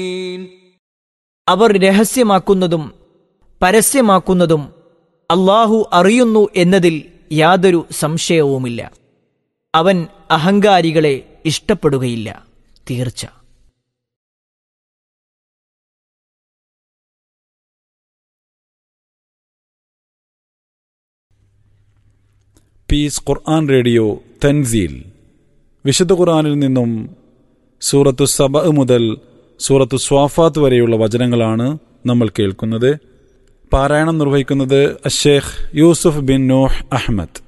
അവർ രഹസ്യമാക്കുന്നതും പരസ്യമാക്കുന്നതും അള്ളാഹു അറിയുന്നു എന്നതിൽ യാതൊരു സംശയവുമില്ല അവൻ അഹങ്കാരികളെ ഇഷ്ടപ്പെടുകയില്ല തീർച്ച പീസ് ഖുർആൻ റേഡിയോ തൻസീൽ വിശുദ്ധ ഖുർആനിൽ നിന്നും സൂറത്തു സബ മുതൽ സൂറത്തു സ്വാഫാത്ത് വരെയുള്ള വചനങ്ങളാണ് നമ്മൾ കേൾക്കുന്നത് പാരായണം നിർവഹിക്കുന്നത് അഷേഖ് യൂസുഫ് ബിൻ നോഹ് അഹമ്മദ്